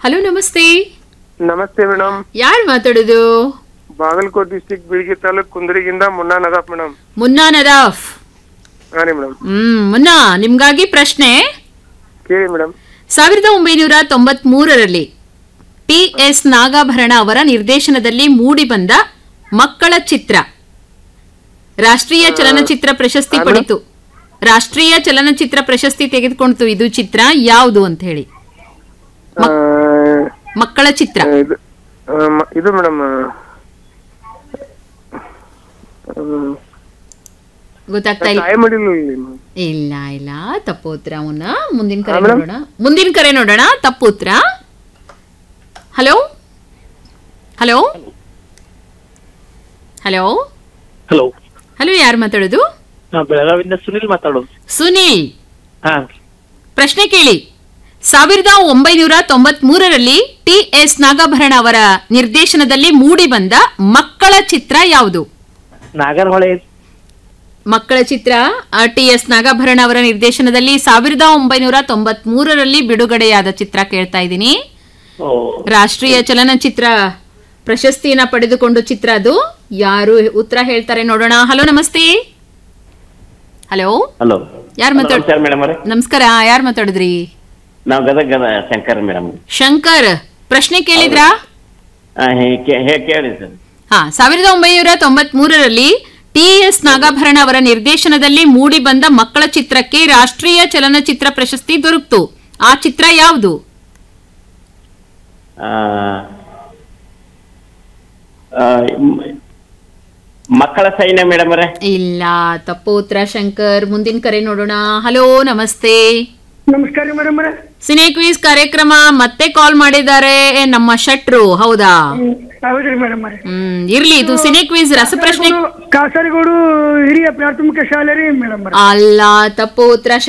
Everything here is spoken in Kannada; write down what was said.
ಹಲೋ ನಮಸ್ತೆ ನಮಸ್ತೆ ಮೇಡಮ್ ಯಾರು ಮಾತಾಡೋದು ಬಾಗಲಕೋಟ್ ಡಿಸ್ಟಿಕ್ ಬೀಳ್ಗಿ ತಾಲೂಕ್ ಕುಂದರಿಗಿಂದ ಮುನ್ನಾ ನದಾಫ್ ಮೇಡಮ್ ಮುನ್ನಾ ನದಾಫ್ ಹಾ ರೀ ಮೇಡಮ್ ಹ್ಮ್ ಮುನ್ನಾ ನಿಮ್ಗಾಗಿ ಪ್ರಶ್ನೆ ಕೇಳಿ ಮೇಡಮ್ ಸಾವಿರದ ಒಂಬೈನೂರ ತೊಂಬತ್ ಮೂರರಲ್ಲಿ ಟಿ ಎಸ್ ನಾಗಾಭರಣ ಅವರ ನಿರ್ದೇಶನದಲ್ಲಿ ಮೂಡಿಬಂದ ಮಕ್ಕಳ ಚಿತ್ರ ರಾಷ್ಟ್ರೀಯ ಚಲನಚಿತ್ರ ಪ್ರಶಸ್ತಿ ಪಡಿತು ರಾಷ್ಟ್ರೀಯ ಚಲನಚಿತ್ರ ಪ್ರಶಸ್ತಿ ತೆಗೆದುಕೊಂಡಿತು ಇದು ಚಿತ್ರ ಯಾವುದು ಅಂತ ಹೇಳಿ ಆ, ಮಕ್ಕಳ ಚಿತ್ರ ಇದು ಆ, ಮ- ಇದು ಮೇಡಮ್ ಗೊತ್ತಾಗ್ತಾ ಇಲ್ಲ ತಾಯಿ ಮಾಡಿಲ್ಲ ಇಲ್ಲಿ madam. ಇಲ್ಲ ಇಲ್ಲ ತಪ್ಪು ಉತ್ತರ ಮುನ್ನ ಮುಂದಿನ ಕರೆ ಹಾ, madam? ನೋಡೋಣ ಮುಂದಿನ ಕರೆ ನೋಡೋಣ ತಪ್ಪು ಉತ್ತರ hello hello hello hello hello ಯಾರು ಮಾತಾಡೋದು ನಾ ಬೆಳಗಾವಿಂದ ಸುನಿಲ್ ಮಾತಾಡೋದು ಸುನೀಲ್ ಹಾ ಪ್ರಶ್ನೆ ಕೇಳಿ ಸಾವಿರದ ಒಂಬೈನೂರ ತೊಂಬತ್ ಮೂರರಲ್ಲಿ ಟಿ ಎಸ್ ನಾಗಾಭರಣ ಅವರ ನಿರ್ದೇಶನದಲ್ಲಿ ಮೂಡಿಬಂದ ಮಕ್ಕಳ ಚಿತ್ರ ಯಾವುದು ನಾಗರಹೊಳೆ ಮಕ್ಕಳ ಚಿತ್ರ ಟಿ ಎಸ್ ನಾಗಾಭರಣ ಅವರ ನಿರ್ದೇಶನದಲ್ಲಿ ಸಾವಿರದ ಒಂಬೈನೂರ ತೊಂಬತ್ ಮೂರರಲ್ಲಿ ಬಿಡುಗಡೆಯಾದ ಚಿತ್ರ ಕೇಳ್ತಾ ಇದ್ದೀನಿ ಓ ರಾಷ್ಟ್ರೀಯ ಚಲನಚಿತ್ರ ಪ್ರಶಸ್ತಿಯನ್ನ ಪಡೆದುಕೊಂಡು ಚಿತ್ರ ಅದು ಯಾರು ಉತ್ತರ ಹೇಳ್ತಾರೆ ನೋಡೋಣ ಹಲೋ ನಮಸ್ತೆ ಹಲೋ ಹಲೋ ಯಾರು ಮಾತಾಡ್ ನಮಸ್ಕಾರ ಮೇಡಮ್ ಅವರೇ ನಮಸ್ಕಾರ ಯಾರು ಮಾತಾಡಿದ್ರಿ ನಾವು ಗದಗ ಗದ ಶಂಕರ್ ಮೇಡಮ್ ಶಂಕರ್ ಪ್ರಶ್ನೆ ಕೇಳಿದ್ರಾ ಕೇಳಿ ಸರ್ ಹಾ ಸಾವಿರದ ಒಂಬೈನೂರ ತೊಂಬತ್ ಮೂರರಲ್ಲಿ ಟಿ ಎಸ್ ನಾಗಾಭರಣ ಅವರ ನಿರ್ದೇಶನದಲ್ಲಿ ಮೂಡಿ ಬಂದ ಮಕ್ಕಳ ಚಿತ್ರಕ್ಕೆ ರಾಷ್ಟ್ರೀಯ ಚಲನಚಿತ್ರ ಪ್ರಶಸ್ತಿ ದೊರಕಿತು ಆ ಚಿತ್ರ ಯಾವುದು ಆ, ಆ, ಮ್- ಮಕ್ಕಳ ಸೈನ್ಯ ಮೇಡಮ್ ಅವರೇ ಇಲ್ಲ ತಪ್ಪು ಉತ್ತರ ಶಂಕರ್ ಮುಂದಿನ ಕರೆ ನೋಡೋಣ ಹಲೋ ನಮಸ್ತೆ ನಮಸ್ಕಾರ ರೀ ಮೇಡಮ್ ಸಿನೆ ಕ್ವಿಸ್ ಕಾರ್ಯಕ್ರಮ ಮತ್ತೆ ಕಾಲ್ ಮಾಡಿದ್ದಾರೆ ನಮ್ಮ ಶಟ್ರು ಹೌದಾ ಹೌದ್ರಿ ಮೇಡಮ್ ಹ್ಮ್ ಇರ್ಲಿ ಇದು ಸಿನೆ ಕ್ವಿಸ್ ರಸಪ್ರಶ್ನೆ ಕಾಸರಗೋಡು ಹಿರಿಯ ಪ್ರಾಥಮಿಕ ಶಾಲೆ ರೀ ಮೇಡಮ್ ಅಲ್ಲ ತಪ್ಪು ಉತ್ತರ